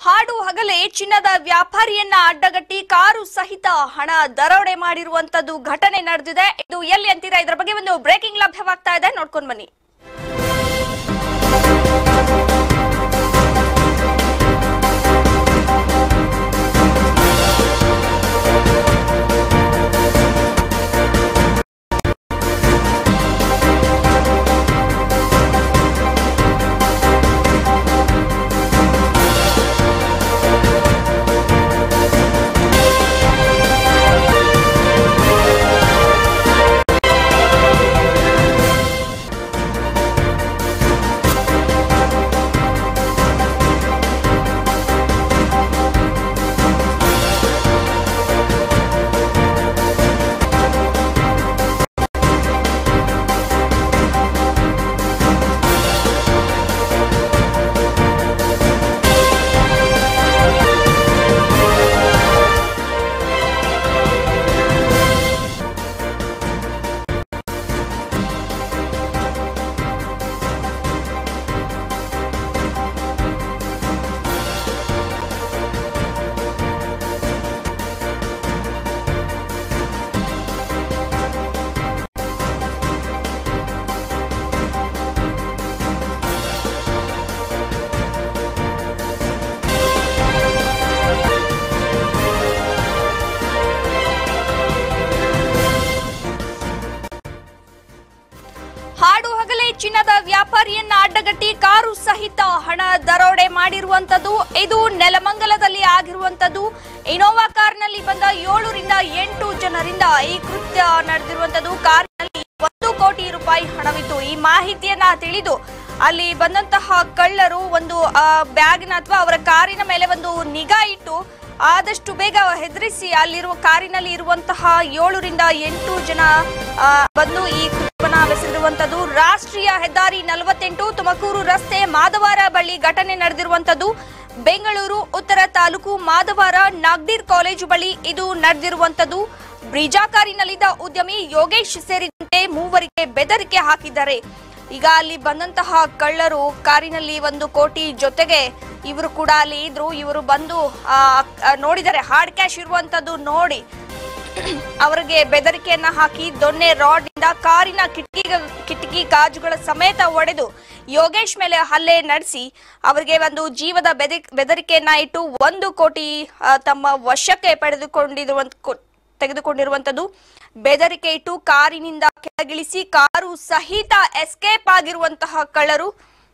ಹಾಡು ಹಗಲೇ ಚಿನ್ನದ ವ್ಯಾಪಾರಿಯನ್ನ ಅಡ್ಡಗಟ್ಟಿ ಕಾರು ಸಹಿತ ಹಣ ದರೋಡೆ ಮಾಡಿರುವಂತದ್ದು ಘಟನೆ ನಡೆದಿದೆ ಇದು ಎಲ್ಲಿ ಅಂತೀರಾ ಇದರ ಬಗ್ಗೆ ಒಂದು ಬ್ರೇಕಿಂಗ್ ಲಭ್ಯವಾಗ್ತಾ ಇದೆ ನೋಡ್ಕೊಂಡ್ ಬನ್ನಿ ಹಾಡು ಹಗಲೇ ಚಿನ್ನದ ವ್ಯಾಪಾರಿಯನ್ನ ಅಡ್ಡಗಟ್ಟಿ ಕಾರು ಸಹಿತ ಹಣ ದರೋಡೆ ಮಾಡಿರುವಂತದ್ದು ಇದು ನೆಲಮಂಗಲದಲ್ಲಿ ಆಗಿರುವಂತದ್ದು ಇನೋವಾ ಕಾರ್ನಲ್ಲಿ ಬಂದ ಏಳರಿಂದ ಎಂಟು ಜನರಿಂದ ಈ ಕೃತ್ಯ ನಡೆದಿರುವಂತದ್ದು ಕಾರಿನಲ್ಲಿ ಒಂದು ಕೋಟಿ ರೂಪಾಯಿ ಹಣವಿತ್ತು ಈ ಮಾಹಿತಿಯನ್ನ ತಿಳಿದು ಅಲ್ಲಿ ಬಂದಂತಹ ಕಳ್ಳರು ಒಂದು ಬ್ಯಾಗ್ನ ಅಥವಾ ಅವರ ಕಾರಿನ ಮೇಲೆ ಒಂದು ನಿಗಾ ಇಟ್ಟು ಆದಷ್ಟು ಬೇಗ ಹೆದರಿಸಿ ಅಲ್ಲಿರುವ ಕಾರಿನಲ್ಲಿ ಇರುವಂತಹ ಏಳರಿಂದ ಎಂಟು ಜನ ಆ, ಬಂದು ಈ ಕೃತ್ಯವನ್ನ ಬೆಸೆದಿರುವಂತದ್ದು ರಾಷ್ಟ್ರೀಯ ಹೆದ್ದಾರಿ ನಲವತ್ತೆಂಟು ತುಮಕೂರು ರಸ್ತೆ ಮಾದವಾರ ಬಳಿ ಘಟನೆ ನಡೆದಿರುವಂತದ್ದು ಬೆಂಗಳೂರು ಉತ್ತರ ತಾಲೂಕು ಮಾದವಾರ ನಾಗ್ದೀರ್ ಕಾಲೇಜು ಬಳಿ ಇದು ನಡೆದಿರುವಂತದ್ದು ಬ್ರಿಜಾ ಕಾರಿನಲ್ಲಿದ್ದ ಉದ್ಯಮಿ ಯೋಗೇಶ್ ಸೇರಿದಂತೆ ಮೂವರಿಗೆ ಬೆದರಿಕೆ ಹಾಕಿದ್ದಾರೆ ಈಗ ಅಲ್ಲಿ ಬಂದಂತಹ ಕಳ್ಳರು ಕಾರಿನಲ್ಲಿ ಒಂದು ಕೋಟಿ ಜೊತೆಗೆ ಇವರು ಕೂಡ ಅಲ್ಲಿ ಇದ್ರು ಇವರು ಬಂದು ಆ, ಆ, ನೋಡಿದ್ದಾರೆ ಹಾರ್ಡ್ ಕ್ಯಾಶ್ ಇರುವಂತದ್ದು ನೋಡಿ ಅವರಿಗೆ ಬೆದರಿಕೆಯನ್ನ ಹಾಕಿ ದೊಣ್ಣೆ ರಾಡ್ ಇಂದ ಕಾರಿನ ಕಿಟಕಿ ಕಿಟಕಿ ಗಾಜುಗಳ ಸಮೇತ ಒಡೆದು ಯೋಗೇಶ್ ಮೇಲೆ ಹಲ್ಲೆ ನಡೆಸಿ ಅವರಿಗೆ ಒಂದು ಜೀವದ ಬೆದರಿ ಬೆದರಿಕೆಯನ್ನ ಇಟ್ಟು ಒಂದು ಕೋಟಿ ಆ, ತಮ್ಮ ವಶಕ್ಕೆ ಪಡೆದುಕೊಂಡಿರುವಂತ ಕೊ- ತೆಗೆದುಕೊಂಡಿರುವಂತದ್ದು ಬೆದರಿಕೆ ಇಟ್ಟು ಕಾರಿನಿಂದ ಕೆಳಗಿಳಿಸಿ ಕಾರು ಸಹಿತ ಎಸ್ಕೇಪ್ ಆಗಿರುವಂತಹ ಕಳ್ಳರು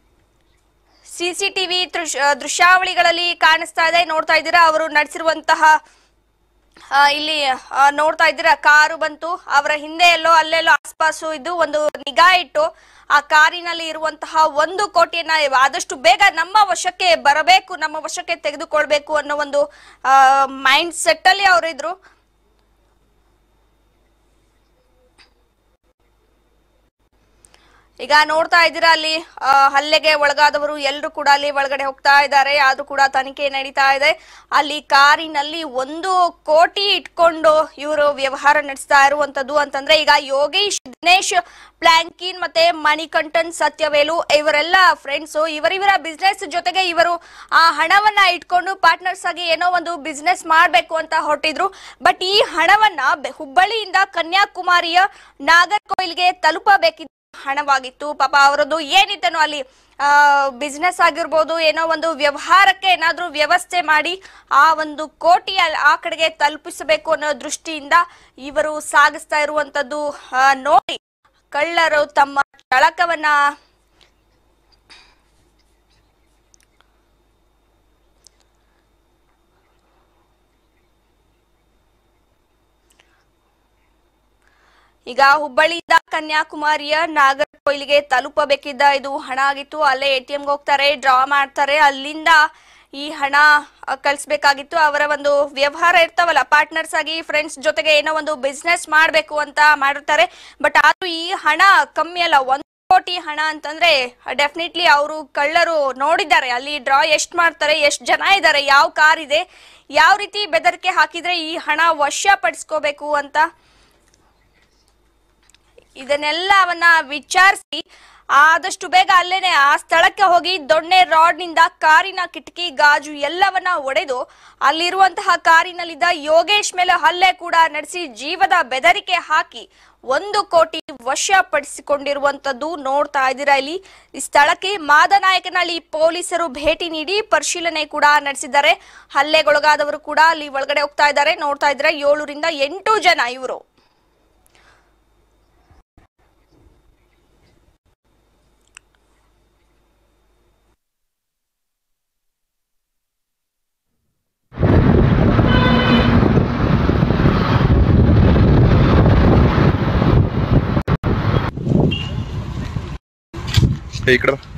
ಸಿಸಿಟಿವಿ ದೃಶ್ಯಾವಳಿಗಳಲ್ಲಿ ಕಾಣಿಸ್ತಾ ಇದೆ ನೋಡ್ತಾ ಇದ್ದೀರಾ ಅವರು ನಡೆಸಿರುವಂತಹ ಆ, ಇಲ್ಲಿ ಆ, ನೋಡ್ತಾ ಇದ್ದೀರಾ ಕಾರು ಬಂತು ಅವರ ಹಿಂದೆ ಎಲ್ಲೋ ಅಲ್ಲೆಲ್ಲೋ ಆಸ್ಪಾಸು ಇದ್ದು ಒಂದು ನಿಗಾ ಇಟ್ಟು ಆ ಕಾರಿನಲ್ಲಿ ಇರುವಂತಹ ಒಂದು ಕೋಟಿಯನ್ನ ಆದಷ್ಟು ಬೇಗ ನಮ್ಮ ವಶಕ್ಕೆ ಬರಬೇಕು ನಮ್ಮ ವಶಕ್ಕೆ ತೆಗೆದುಕೊಳ್ಬೇಕು ಅನ್ನೋ ಒಂದು ಮೈಂಡ್ ಸೆಟ್ ಅಲ್ಲಿ ಅವರಿದ್ರು ಈಗ ನೋಡ್ತಾ ಇದ್ದೀರಾ ಅಲ್ಲಿ ಆ, ಹಲ್ಲೆಗೆ ಒಳಗಾದವರು ಎಲ್ಲರೂ ಕೂಡ ಅಲ್ಲಿ ಒಳಗಡೆ ಹೋಗ್ತಾ ಇದ್ದಾರೆ ಆದ್ರೂ ಕೂಡ ತನಿಖೆ ನಡೀತಾ ಇದೆ ಅಲ್ಲಿ ಕಾರಿನಲ್ಲಿ ಒಂದು ಕೋಟಿ ಇಟ್ಕೊಂಡು ಇವರು ವ್ಯವಹಾರ ನಡೆಸ್ತಾ ಇರುವಂತದ್ದು ಅಂತಂದ್ರೆ ಈಗ ಯೋಗೇಶ್ ದಿನೇಶ್ ಪ್ಲಾಂಕಿನ್ ಮತ್ತೆ ಮಣಿಕಂಠನ್ ಸತ್ಯವೇಲು ಇವರೆಲ್ಲ ಫ್ರೆಂಡ್ಸ್ ಇವರಿವರ ಬಿಸ್ನೆಸ್ ಜೊತೆಗೆ ಇವರು ಆ ಹಣವನ್ನ ಇಟ್ಕೊಂಡು ಪಾರ್ಟ್ನರ್ಸ್ ಆಗಿ ಏನೋ ಒಂದು ಬಿಸ್ನೆಸ್ ಮಾಡ್ಬೇಕು ಅಂತ ಹೊರಟಿದ್ರು ಬಟ್ ಈ ಹಣವನ್ನ ಬೆ- ಹುಬ್ಬಳ್ಳಿಯಿಂದ ಕನ್ಯಾಕುಮಾರಿಯ ನಾಗರ್ಕೋಯಿಲ್ಗೆ ತಲುಪಬೇಕಿದ್ದ ಹಣವಾಗಿತ್ತು ಪಾಪ ಅವರದ್ದು ಏನಿತ್ತನೋ ಅಲ್ಲಿ ಬಿಸ್ನೆಸ್ ಆಗಿರ್ಬೋದು ಏನೋ ಒಂದು ವ್ಯವಹಾರಕ್ಕೆ ಏನಾದ್ರೂ ವ್ಯವಸ್ಥೆ ಮಾಡಿ ಆ ಒಂದು ಕೋಟಿ ಅಲ್- ಆ ಕಡೆಗೆ ತಲುಪಿಸಬೇಕು ಅನ್ನೋ ದೃಷ್ಟಿಯಿಂದ ಇವರು ಸಾಗಿಸ್ತಾ ಇರುವಂತದ್ದು ಆ, ನೋಡಿ ಕಳ್ಳರು ತಮ್ಮ ಚಳಕವನ್ನ ಈಗ ಹುಬ್ಬಳ್ಳಿಯಿಂದ ಕನ್ಯಾಕುಮಾರಿಯ ನಾಗರ್ಕೋಯಿಲ್ಗೆ ತಲುಪಬೇಕಿದ್ದ ಇದು ಹಣ ಆಗಿತ್ತು ಅಲ್ಲೇ ಎ ಟಿ ಎಂಗೆ ಹೋಗ್ತಾರೆ ಡ್ರಾ ಮಾಡ್ತಾರೆ ಅಲ್ಲಿಂದ ಈ ಹಣ ಅ, ಕಳಿಸ್ಬೇಕಾಗಿತ್ತು ಅವರ ಒಂದು ವ್ಯವಹಾರ ಇರ್ತಾವಲ್ಲ ಪಾರ್ಟ್ನರ್ಸ್ ಆಗಿ ಫ್ರೆಂಡ್ಸ್ ಜೊತೆಗೆ ಏನೋ ಒಂದು ಬಿಸ್ನೆಸ್ ಮಾಡಬೇಕು ಅಂತ ಮಾಡಿರ್ತಾರೆ ಬಟ್ ಆದ್ರೂ ಈ ಹಣ ಕಮ್ಮಿ ಅಲ್ಲ ಒಂದು ಕೋಟಿ ಹಣ ಅಂತಂದ್ರೆ ಡೆಫಿನೆಟ್ಲಿ ಅವರು ಕಳ್ಳರು ನೋಡಿದ್ದಾರೆ ಅಲ್ಲಿ ಡ್ರಾ ಎಷ್ಟು ಮಾಡ್ತಾರೆ ಎಷ್ಟು ಜನ ಇದ್ದಾರೆ ಯಾವ ಕಾರ್ ಇದೆ ಯಾವ ರೀತಿ ಬೆದರಿಕೆ ಹಾಕಿದ್ರೆ ಈ ಹಣ ವಶಪಡಿಸ್ಕೋಬೇಕು ಅಂತ ಇದನ್ನೆಲ್ಲವನ್ನ ವಿಚಾರಿಸಿ ಆದಷ್ಟು ಬೇಗ ಅಲ್ಲೇನೆ ಆ ಸ್ಥಳಕ್ಕೆ ಹೋಗಿ ದೊಣ್ಣೆ ರಾಡ್ನಿಂದ ಕಾರಿನ ಕಿಟಕಿ ಗಾಜು ಎಲ್ಲವನ್ನ ಒಡೆದು ಅಲ್ಲಿರುವಂತಹ ಕಾರಿನಲ್ಲಿದ್ದ ಯೋಗೇಶ್ ಮೇಲೆ ಹಲ್ಲೆ ಕೂಡ ನಡೆಸಿ ಜೀವದ ಬೆದರಿಕೆ ಹಾಕಿ ಒಂದು ಕೋಟಿ ವಶಪಡಿಸಿಕೊಂಡಿರುವಂತದ್ದು ನೋಡ್ತಾ ಇದ್ದೀರಾ ಇಲ್ಲಿ ಈ ಸ್ಥಳಕ್ಕೆ ಮಾದನಾಯಕನಹಳ್ಳಿ ಪೊಲೀಸರು ಭೇಟಿ ನೀಡಿ ಪರಿಶೀಲನೆ ಕೂಡ ನಡೆಸಿದ್ದಾರೆ ಹಲ್ಲೆಗೊಳಗಾದವರು ಕೂಡ ಅಲ್ಲಿ ಒಳಗಡೆ ಹೋಗ್ತಾ ಇದ್ದಾರೆ ನೋಡ್ತಾ ಇದ್ರೆ ಏಳರಿಂದ ಎಂಟು ಜನ ಇವರು ಏ, ಈ ಕಡೆ ಬಾ.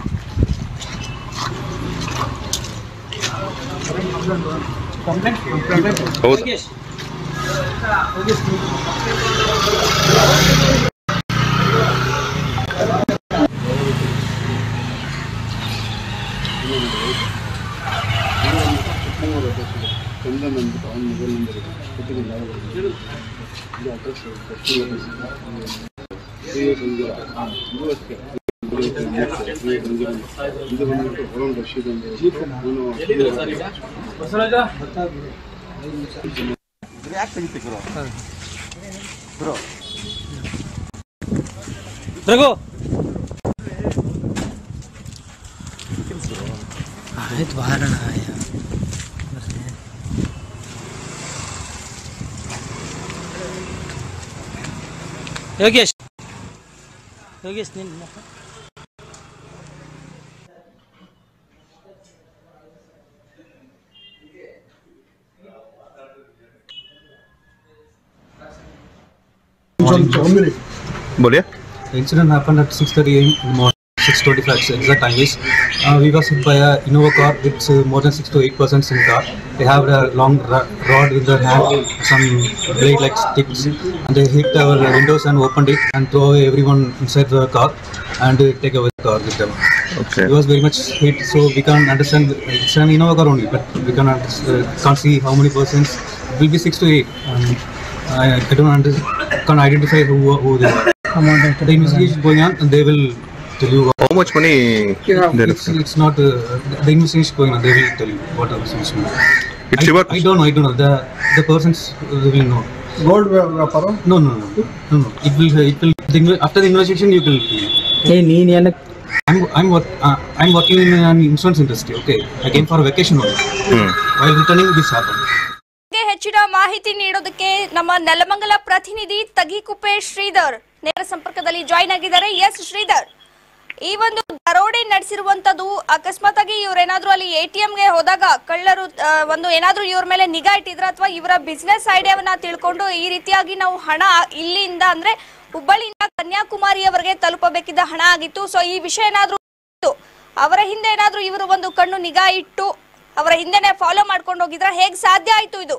ಹೌದು ಚಂದನ್ ಅಂದ್ಬಿಟ್ಟು ಅವ್ನ ಮೊಬೈಲ್ ನಂಬರ್ ಇದೆ ಕೊಟ್ಟಿದ್ದೀನಿ ಯಾವಾಗ ಇದು ಅಡ್ರೆಸ್ ಇದು ಅಷ್ಟೇ ಇದು ಬಂದ್ಬಿಟ್ಟು ವರುಣ್ ರಶೀದ್ ಅಂತ ರಘು ಆಯ್ತು ಬಾರಣ ಯೋಗೇಶ್ ಯೋಗೇಶ್ ನಿನ್ನ बोलिए The incident happened at 6:30 a.m. in the morning. 6:25 exact time is. Uh, we was hit by a Innova car with uh, more than six to eight persons in the car. They have a long ra- rod with their hand, some blade-like sticks, and they hit our windows and opened it and throw away everyone inside the car and uh, take away the car with them. Okay. He was very much hit, so we can't understand. It's an Innova car only, but we can uh, can't see how many persons. It will be six to eight. Um, I, I don't under, can't identify who who they are. The investigation is going on, and they will tell you. How much money they It's, it's not uh, the investigation is going on. They will tell you what the investigation. is. It's I, your I don't know. I don't know. The the persons will know. Gold ವ್ಯಾಪಾರ No, no, no, no, no. It will. It will. The, inve- after the investigation, you will. ಏ ನೀನ್ ಏನಕ್ಕೆ I'm I'm work, uh, I'm working in an insurance industry. Okay, I came for a vacation only. Hmm While returning, this happened. ಬಗ್ಗೆ ಹೆಚ್ಚಿನ ಮಾಹಿತಿ ನೀಡೋದಕ್ಕೆ ನಮ್ಮ ನೆಲಮಂಗಲ ಪ್ರತಿನಿಧಿ ತಗಿಕುಪ್ಪೆ ಶ್ರೀಧರ್ ನೇರ ಸಂಪರ್ಕದಲ್ಲಿ ಜಾಯಿನ್ ಆಗಿದ್ದಾರೆ ಎಸ್ ಶ್ರೀಧರ್ ಈ ಒಂದು ದರೋಡೆ ನಡೆಸಿರುವಂತದ್ದು ಅಕಸ್ಮಾತ್ ಆಗಿ ಇವ್ರೇನಾದ್ರೂ ಅಲ್ಲಿ ಎ ಟಿ ಗೆ ಹೋದಾಗ ಕಳ್ಳರು ಆ, ಒಂದು ಏನಾದ್ರೂ ಇವ್ರ ಮೇಲೆ ನಿಗಾ ಇಟ್ಟಿದ್ರ ಅಥವಾ ಇವರ ಬಿಸ್ನೆಸ್ ಐಡಿಯಾವನ್ನ ತಿಳ್ಕೊಂಡು ಈ ರೀತಿಯಾಗಿ ನಾವು ಹಣ ಇಲ್ಲಿಂದ ಅಂದ್ರೆ ಹುಬ್ಬಳ್ಳಿಯಿಂದ ಕನ್ಯಾಕುಮಾರಿಯವರೆಗೆ ತಲುಪಬೇಕಿದ್ದ ಹಣ ಆಗಿತ್ತು ಸೊ ಈ ವಿಷಯ ಏನಾದ್ರೂ ಇತ್ತು. ಅವರ ಹಿಂದೆ ಏನಾದ್ರೂ ಇವರು ಒಂದು ಕಣ್ಣು ನಿಗಾ ಇಟ್ಟು ಅವರ ಹಿಂದೆನೆ ಫಾಲೋ ಮಾಡ್ಕೊಂಡು ಹೋಗಿದ್ರ ಹೇಗ್ ಸಾಧ್ಯ ಆಯ್ತು ಇದು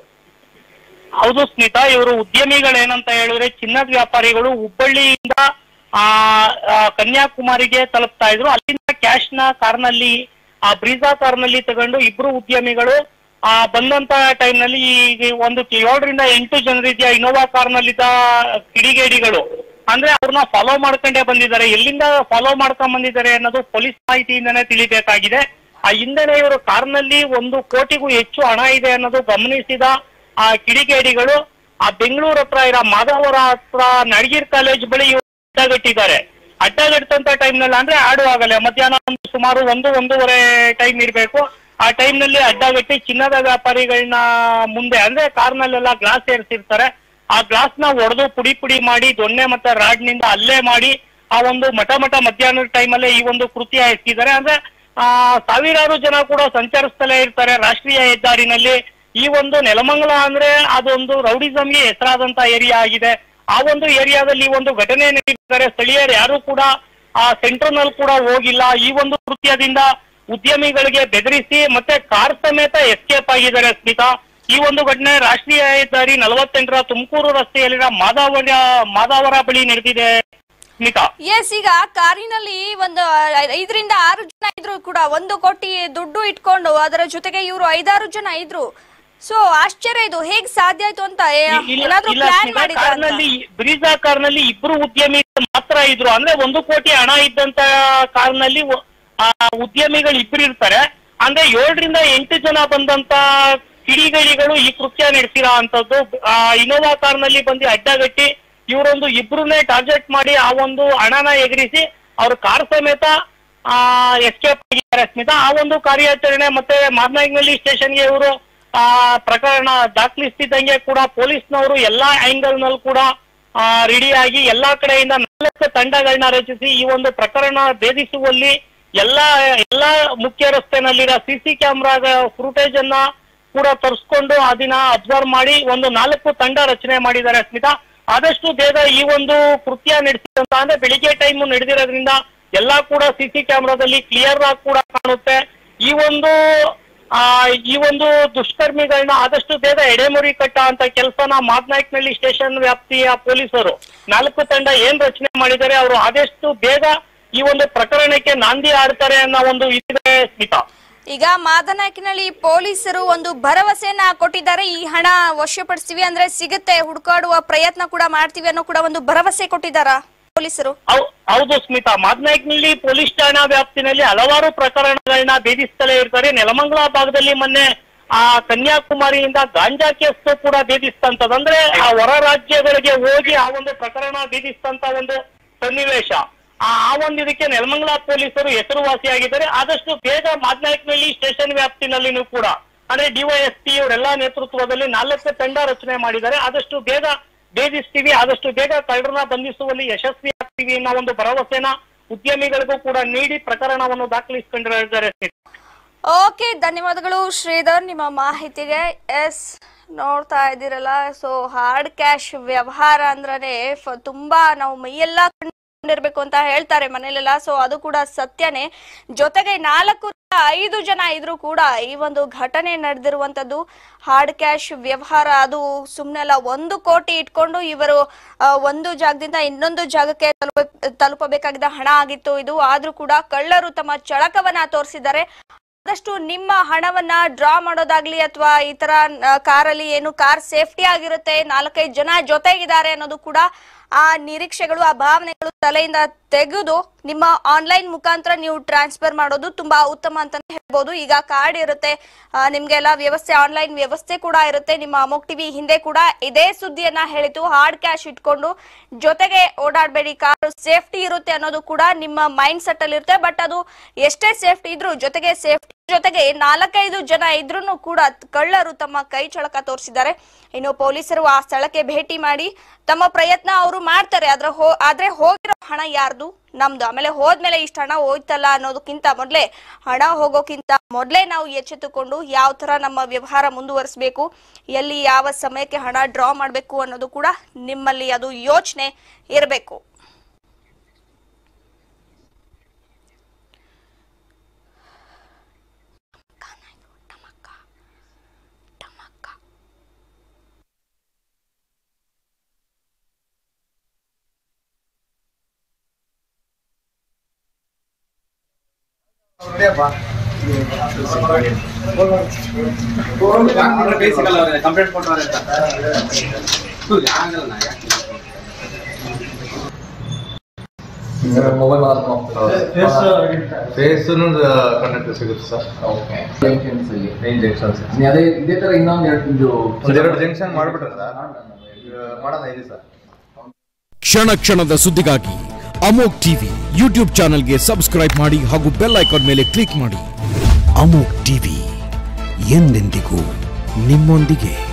ಹೌದು ಸ್ಮಿತಾ ಇವರು ಉದ್ಯಮಿಗಳು ಏನಂತ ಹೇಳಿದ್ರೆ ಚಿನ್ನದ ವ್ಯಾಪಾರಿಗಳು ಹುಬ್ಬಳ್ಳಿಯಿಂದ ಆ ಆ, ಕನ್ಯಾಕುಮಾರಿಗೆ ತಲುಪ್ತಾ ಇದ್ರು ಅಲ್ಲಿಂದ ಕ್ಯಾಶ್ ನ ಕಾರ್ನಲ್ಲಿ ಆ ಬ್ರೀಜಾ ಕಾರ್ನಲ್ಲಿ ತಗೊಂಡು ಇಬ್ರು ಉದ್ಯಮಿಗಳು ಆ ಬಂದಂತ ಟೈಮ್ ನಲ್ಲಿ ಈ ಒಂದು ಏಳರಿಂದ ಎಂಟು ಜನರಿದ್ದ ಇನೋವಾ ಕಾರ್ನಲ್ಲಿದ್ದ ಕಿಡಿಗೇಡಿಗಳು ಅಂದ್ರೆ ಅವ್ರನ್ನ ಫಾಲೋ ಮಾಡ್ಕೊಂಡೇ ಬಂದಿದ್ದಾರೆ ಎಲ್ಲಿಂದ ಫಾಲೋ ಮಾಡ್ಕೊಂಡ್ ಬಂದಿದ್ದಾರೆ ಅನ್ನೋದು ಪೊಲೀಸ್ ಮಾಹಿತಿಯಿಂದನೇ ತಿಳಿಬೇಕಾಗಿದೆ ಆ ಹಿಂದೆನೆ ಇವರು ಕಾರ್ನಲ್ಲಿ ಒಂದು ಕೋಟಿಗೂ ಹೆಚ್ಚು ಹಣ ಇದೆ ಅನ್ನೋದು ಗಮನಿಸಿದ ಆ ಕಿಡಿಗೇಡಿಗಳು ಆ ಬೆಂಗಳೂರು ಹತ್ರ ಇರೋ ಮಾಧವರ ಹತ್ರ ನಡಗಿರ್ ಕಾಲೇಜ್ ಬಳಿ ಇವ್ರು ಅಡ್ಡಗಟ್ಟಿದ್ದಾರೆ ಅಡ್ಡಗಟ್ಟಂತ ಟೈಮ್ ನಲ್ಲಿ ಅಂದ್ರೆ ಆಡುವಾಗಲೇ ಮಧ್ಯಾಹ್ನ ಒಂದು ಸುಮಾರು ಒಂದು ಒಂದೂವರೆ ಟೈಮ್ ಇರಬೇಕು ಆ ಟೈಮ್ ನಲ್ಲಿ ಅಡ್ಡಗಟ್ಟಿ ಚಿನ್ನದ ವ್ಯಾಪಾರಿಗಳನ್ನ ಮುಂದೆ ಅಂದ್ರೆ ಕಾರ್ನಲ್ಲೆಲ್ಲ ಗ್ಲಾಸ್ ಏರಿಸಿರ್ತಾರೆ ಆ ಗ್ಲಾಸ್ ನ ಒಡೆದು ಪುಡಿ ಪುಡಿ ಮಾಡಿ ದೊಣ್ಣೆ ಮತ್ತೆ ರಾಡ್ ನಿಂದ ಅಲ್ಲೇ ಮಾಡಿ ಆ ಒಂದು ಮಠ ಮಠ ಮಧ್ಯಾಹ್ನದ ಟೈಮಲ್ಲೇ ಈ ಒಂದು ಕೃತ್ಯ ಎಸಗಿದ್ದಾರೆ ಅಂದ್ರೆ ಆ ಸಾವಿರಾರು ಜನ ಕೂಡ ಸಂಚರಿಸ್ತಲೇ ಇರ್ತಾರೆ ರಾಷ್ಟ್ರೀಯ ಹೆದ್ದಾರಿನಲ್ಲಿ ಈ ಒಂದು ನೆಲಮಂಗಲ ಅಂದ್ರೆ ಅದೊಂದು ರೌಡಿಸಂಗೆ ಹೆಸರಾದಂತ ಏರಿಯಾ ಆಗಿದೆ ಆ ಒಂದು ಏರಿಯಾದಲ್ಲಿ ಈ ಒಂದು ಘಟನೆ ನಡೆದಿದ್ದಾರೆ ಸ್ಥಳೀಯರು ಯಾರು ಕೂಡ ಆ ಸೆಂಟರ್ ನಲ್ಲಿ ಕೂಡ ಹೋಗಿಲ್ಲ ಈ ಒಂದು ಕೃತ್ಯದಿಂದ ಉದ್ಯಮಿಗಳಿಗೆ ಬೆದರಿಸಿ ಮತ್ತೆ ಕಾರ್ ಸಮೇತ ಎಸ್ಕೇಪ್ ಆಗಿದ್ದಾರೆ ಸ್ಮಿತಾ ಈ ಒಂದು ಘಟನೆ ರಾಷ್ಟ್ರೀಯ ಹೆದ್ದಾರಿ ನಲವತ್ತೆಂಟರ ತುಮಕೂರು ರಸ್ತೆಯಲ್ಲಿನ ಮಾದಾವರ ಮಾದಾವರ ಬಳಿ ನಡೆದಿದೆ ಸ್ಮಿತಾ ಎಸ್ ಈಗ ಕಾರಿನಲ್ಲಿ ಒಂದು ಐದರಿಂದ ಆರು ಜನ ಇದ್ರು ಕೂಡ ಒಂದು ಕೋಟಿ ದುಡ್ಡು ಇಟ್ಕೊಂಡು ಅದರ ಜೊತೆಗೆ ಇವರು ಐದಾರು ಜನ ಇದ್ರು ಸೊ ಆಶ್ಚರ್ಯ ಇದು ಹೇಗ್ ಸಾಧ್ಯ ಆಯ್ತು ಅಂತ ಏ- ಇಲ್ಲ ಏನಾದ್ರೂ ಇಲ್ಲ ಪ್ಲಾನ್ ಸ್ಮಿತಾ, ಮಾಡಿದ್ರ ಕಾರ್ನಲ್ಲಿ ಬ್ರೀಜಾ ಕಾರ್ನಲ್ಲಿ ಇಬ್ರು ಉದ್ಯಮಿ ಮಾತ್ರ ಹತ್ರ ಇದ್ರು ಅಂದ್ರೆ ಒಂದು ಕೋಟಿ ಹಣ ಇದ್ದಂತ ಕಾರ್ನಲ್ಲಿ ಒ- ಆ ಉದ್ಯಮಿಗಳು ಇಬ್ರು ಇರ್ತಾರೆ ಅಂದ್ರೆ ಏಳರಿಂದ ಎಂಟು ಜನ ಬಂದಂತ ಕಿಡಿಗೈಗಳು ಈ ಕೃತ್ಯ ನಡೆಸಿರೋ ಅಂತದ್ದು ಆ ಇನೋವಾ ಕಾರ್ನಲ್ಲಿ ಬಂದು ಅಡ್ಡಗಟ್ಟಿ ಇವರೊಂದು ಇಬ್ರನ್ನೇ ಟಾರ್ಗೆಟ್ ಮಾಡಿ ಆ ಒಂದು ಹಣನ ಎಗರಿಸಿ ಅವ್ರ ಕಾರ್ ಸಮೇತ ಆ ಎಸ್ಕೇಪ್ ಆಗಿದ್ದಾರೆ ಸ್ಮಿತಾ ಆ ಒಂದು ಕಾರ್ಯಾಚರಣೆ ಮತ್ತೆ ಮಾರ್ನಾಯ್ಕನಹಳ್ಳಿ ಸ್ಟೇಷನ್ಗೆ ಇವರು ಆ ಪ್ರಕರಣ ದಾಖಲಿಸ್ತಿದ್ದಂಗೆ ಕೂಡ ಪೊಲೀಸ್ನವರು ಎಲ್ಲಾ ಆಂಗಲ್ ನಲ್ಲಿ ಕೂಡ ರೆಡಿ ಆಗಿ ಎಲ್ಲಾ ಕಡೆಯಿಂದ ನಾಲ್ಕು ತಂಡಗಳನ್ನ ರಚಿಸಿ ಈ ಒಂದು ಪ್ರಕರಣ ಭೇದಿಸುವಲ್ಲಿ ಎಲ್ಲಾ ಎಲ್ಲಾ ಮುಖ್ಯ ರಸ್ತೆನಲ್ಲಿರೋ ಸಿಸಿ ಕ್ಯಾಮ್ರಾದ ಫುಟೇಜ್ ಅನ್ನ ಕೂಡ ತರಿಸ್ಕೊಂಡು ಅದನ್ನ ಅಬ್ಸರ್ವ್ ಮಾಡಿ ಒಂದು ನಾಲ್ಕು ತಂಡ ರಚನೆ ಮಾಡಿದ್ದಾರೆ ಸ್ಮಿತಾ ಆದಷ್ಟು ಬೇಗ ಈ ಒಂದು ಕೃತ್ಯ ನಡೆಸಿದಂತ ಅಂದ್ರೆ ಬೆಳಿಗ್ಗೆ ಟೈಮ್ ನಡೆದಿರೋದ್ರಿಂದ ಎಲ್ಲಾ ಕೂಡ ಸಿಸಿ ಕ್ಯಾಮ್ರಾದಲ್ಲಿ ಕ್ಲಿಯರ್ ಆಗಿ ಕೂಡ ಕಾಣುತ್ತೆ ಈ ಒಂದು ಆ ಈ ಒಂದು ದುಷ್ಕರ್ಮಿಗಳನ್ನ ಆದಷ್ಟು ಬೇಗ ಎಡೆಮುರಿ ಕಟ್ಟ ಅಂತ ಕೆಲಸನ ಮಾದ್ನಾಯ್ಕನಹಳ್ಳಿ ಸ್ಟೇಷನ್ ವ್ಯಾಪ್ತಿಯ ಪೊಲೀಸರು ನಾಲ್ಕು ತಂಡ ಏನ್ ರಚನೆ ಮಾಡಿದ್ದಾರೆ ಅವರು ಆದಷ್ಟು ಬೇಗ ಈ ಒಂದು ಪ್ರಕರಣಕ್ಕೆ ನಾಂದಿ ಆಡ್ತಾರೆ ಅನ್ನೋ ಒಂದು ಇದಿದೆ ಸ್ಮಿತಾ ಈಗ ಮಾದನಾಯಕನಹಳ್ಳಿ ಪೊಲೀಸರು ಒಂದು ಭರವಸೆಯನ್ನ ಕೊಟ್ಟಿದ್ದಾರೆ ಈ ಹಣ ವಶಪಡಿಸ್ತೀವಿ ಅಂದ್ರೆ ಸಿಗುತ್ತೆ ಹುಡುಕಾಡುವ ಪ್ರಯತ್ನ ಕೂಡ ಮಾಡ್ತೀವಿ ಅನ್ನೋ ಕೂಡ ಒಂದು ಭರವಸೆ ಕೊಟ್ಟಿದ್ದಾರಾ ಪೊಲೀಸರು ಹೌ- ಹೌದು ಸ್ಮಿತಾ ಮಾದ್ನಾಯ್ಕನಲ್ಲಿ ಪೊಲೀಸ್ ಠಾಣಾ ವ್ಯಾಪ್ತಿನಲ್ಲಿ ಹಲವಾರು ಪ್ರಕರಣಗಳನ್ನ ಭೇದಿಸ್ತಲೇ ಇರ್ತಾರೆ ನೆಲಮಂಗಲ ಭಾಗದಲ್ಲಿ ಮೊನ್ನೆ ಆ ಕನ್ಯಾಕುಮಾರಿಯಿಂದ ಗಾಂಜಾ ಕೇಸ್ ಕೂಡ ಭೇದಿಸ್ತಂತದ್ದು ಅಂದ್ರೆ ಆ ಹೊರ ರಾಜ್ಯಗಳಿಗೆ ಹೋಗಿ ಆ ಒಂದು ಪ್ರಕರಣ ಭೇದಿಸ್ತಂತ ಒಂದು ಸನ್ನಿವೇಶ ಆ ಆ ಒಂದು ಇದಕ್ಕೆ ನೆಲಮಂಗಲ ಪೊಲೀಸರು ಹೆಸರುವಾಸಿಯಾಗಿದ್ದಾರೆ ಆದಷ್ಟು ಬೇಗ ಮಾದ್ನಾಯ್ಕನಲ್ಲಿ ಸ್ಟೇಷನ್ ವ್ಯಾಪ್ತಿನಲ್ಲಿನೂ ಕೂಡ ಅಂದ್ರೆ ಡಿವೈಎಸ್ಪಿ ಇವರೆಲ್ಲಾ ನೇತೃತ್ವದಲ್ಲಿ ನಾಲ್ಕು ತಂಡ ರಚನೆ ಮಾಡಿದ್ದಾರೆ ಆದಷ್ಟು ಬೇಗ ಭೇದಿಸ್ತೀವಿ ಆದಷ್ಟು ಬೇಗ ಕಳ್ಳರನ್ನ ಬಂಧಿಸುವಲ್ಲಿ ಯಶಸ್ವಿ ಆಗ್ತೀವಿ ಅನ್ನೋ ಒಂದು ಭರವಸೆನ ಉದ್ಯಮಿಗಳಿಗೂ ಕೂಡ ನೀಡಿ ಪ್ರಕರಣವನ್ನು ದಾಖಲಿಸಿಕೊಂಡಿದ್ದಾರೆ ಓಕೆ ಧನ್ಯವಾದಗಳು ಶ್ರೀಧರ್ ನಿಮ್ಮ ಮಾಹಿತಿಗೆ ಎಸ್ ನೋಡ್ತಾ ಇದ್ದೀರಲ್ಲ ಸೊ ಹಾರ್ಡ್ ಕ್ಯಾಶ್ ವ್ಯವಹಾರ ಅಂದ್ರೆ ಫ- ತುಂಬಾ ನಾವು ಮೈಯೆಲ್ಲ ಕಂಡಿರ್ಬೇಕು ಅಂತ ಹೇಳ್ತಾರೆ ಮನೇಲೆಲ್ಲ ಸೊ ಅದು ಕೂಡ ಸತ್ಯನೇ ಜೊತೆಗೆ ನಾಲ್ಕು ಐದು ಜನ ಇದ್ರು ಕೂಡ ಈ ಒಂದು ಘಟನೆ ನಡೆದಿರುವಂತದ್ದು ಹಾರ್ಡ್ ಕ್ಯಾಶ್ ವ್ಯವಹಾರ ಅದು ಸುಮ್ಮನೆಲ್ಲ ಒಂದು ಕೋಟಿ ಇಟ್ಕೊಂಡು ಇವರು ಆ, ಒಂದು ಜಾಗದಿಂದ ಇನ್ನೊಂದು ಜಾಗಕ್ಕೆ ತಲುಪ ತಲುಪಬೇಕಾಗಿದ್ದ ಹಣ ಆಗಿತ್ತು ಇದು ಆದ್ರೂ ಕೂಡ ಕಳ್ಳರು ತಮ್ಮ ಚಳಕವನ್ನ ತೋರಿಸಿದ್ದಾರೆ ಆದಷ್ಟು ನಿಮ್ಮ ಹಣವನ್ನ ಡ್ರಾ ಮಾಡೋದಾಗ್ಲಿ ಅಥವಾ ಈ ತರ ಆ, ಕಾರಲ್ಲಿ ಏನು ಕಾರ್ ಸೇಫ್ಟಿ ಆಗಿರುತ್ತೆ ನಾಲ್ಕೈದು ಜನ ಜೊತೆಗಿದ್ದಾರೆ ಅನ್ನೋದು ಕೂಡ ಆ ನಿರೀಕ್ಷೆಗಳು ಆ ಭಾವನೆಗಳು ತಲೆಯಿಂದ ತೆಗೆದು ನಿಮ್ಮ ಆನ್ಲೈನ್ ಮುಖಾಂತರ ನೀವು ಟ್ರಾನ್ಸ್ಫರ್ ಮಾಡೋದು ತುಂಬಾ ಉತ್ತಮ ಅಂತಾನೆ ಹೇಳ್ಬೋದು ಈಗ ಕಾರ್ಡ್ ಇರುತ್ತೆ ಆ, ನಿಮ್ಗೆಲ್ಲ ವ್ಯವಸ್ಥೆ ಆನ್ಲೈನ್ ವ್ಯವಸ್ಥೆ ಕೂಡ ಇರುತ್ತೆ ನಿಮ್ಮ ಅಮೋಕ್ ಟಿವಿ ಹಿಂದೆ ಕೂಡ ಇದೇ ಸುದ್ದಿಯನ್ನ ಹೇಳಿತು ಹಾರ್ಡ್ ಕ್ಯಾಶ್ ಇಟ್ಕೊಂಡು ಜೊತೆಗೆ ಓಡಾಡಬೇಡಿ ಕಾರು ಸೇಫ್ಟಿ ಇರುತ್ತೆ ಅನ್ನೋದು ಕೂಡ ನಿಮ್ಮ ಮೈಂಡ್ ಸೆಟ್ ಅಲ್ಲಿ ಇರುತ್ತೆ ಬಟ್ ಅದು ಎಷ್ಟೇ ಸೇಫ್ಟಿ ಇದ್ರು ಜೊತೆಗೆ ಸೇಫ್ಟಿ ಜೊತೆಗೆ ನಾಲ್ಕೈದು ಜನ ಇದ್ರೂ ಕೂಡ ಕಳ್ಳರು ತಮ್ಮ ಕೈ ಚಳಕ ತೋರಿಸಿದ್ದಾರೆ ಇನ್ನು ಪೊಲೀಸರು ಆ ಸ್ಥಳಕ್ಕೆ ಭೇಟಿ ಮಾಡಿ ತಮ್ಮ ಪ್ರಯತ್ನ ಅವರು ಮಾಡ್ತಾರೆ ಅದ್ರ ಹೋ ಆದ್ರೆ ಹೋಗಿರೋ ಹಣ ಯಾರ್ದು ನಮ್ದು ಆಮೇಲೆ ಹೋದ್ಮೇಲೆ ಇಷ್ಟ ಹಣ ಹೋಯ್ತಲ್ಲ ಅನ್ನೋದಕ್ಕಿಂತ ಮೊದ್ಲೇ ಹಣ ಹೋಗೋಕ್ಕಿಂತ ಮೊದ್ಲೇ ನಾವು ಎಚ್ಚೆತ್ತುಕೊಂಡು ಯಾವ ತರ ನಮ್ಮ ವ್ಯವಹಾರ ಮುಂದುವರಿಸಬೇಕು ಎಲ್ಲಿ ಯಾವ ಸಮಯಕ್ಕೆ ಹಣ ಡ್ರಾ ಮಾಡಬೇಕು ಅನ್ನೋದು ಕೂಡ ನಿಮ್ಮಲ್ಲಿ ಅದು ಯೋಚನೆ ಇರಬೇಕು ಕಂಪ್ಲೇಂಟ್ ಕೊಟ್ಟವ್ರೆ ಅಂತ ಆಗಲ್ಲ ಫೇಸ್ ಕಂಟೆಂಟ್ ಸಿಗುತ್ತೆ ಸರ್ ಜಂಕ್ಷನ್ಸ್ ಅಲ್ಲಿ ಟ್ರೈನ್ ಜಂಕ್ಷನ್ಸ್ ಅದೇ ಇದೇ ತರ ಇನ್ನೊಂದು ಎರಡು ಇದು ಒಂದೆರಡು ಜಂಕ್ಷನ್ ಮಾಡ್ಬಿಟ್ರೆ ಸರ್ ಮಾಡೋಣ ಇದೆ ಸರ್ ಕ್ಷಣ ಕ್ಷಣದ ಸುದ್ದಿಗಾಗಿ ಅಮೋಕ್ ಟಿವಿ ಯೂಟ್ಯೂಬ್ ಚಾನೆಲ್ಗೆ ಸಬ್ಸ್ಕ್ರೈಬ್ ಮಾಡಿ ಹಾಗೂ ಬೆಲ್ ಐಕಾನ್ ಮೇಲೆ ಕ್ಲಿಕ್ ಮಾಡಿ ಅಮೋಕ್ ಟಿವಿ ಎಂದೆಂದಿಗೂ ನಿಮ್ಮೊಂದಿಗೆ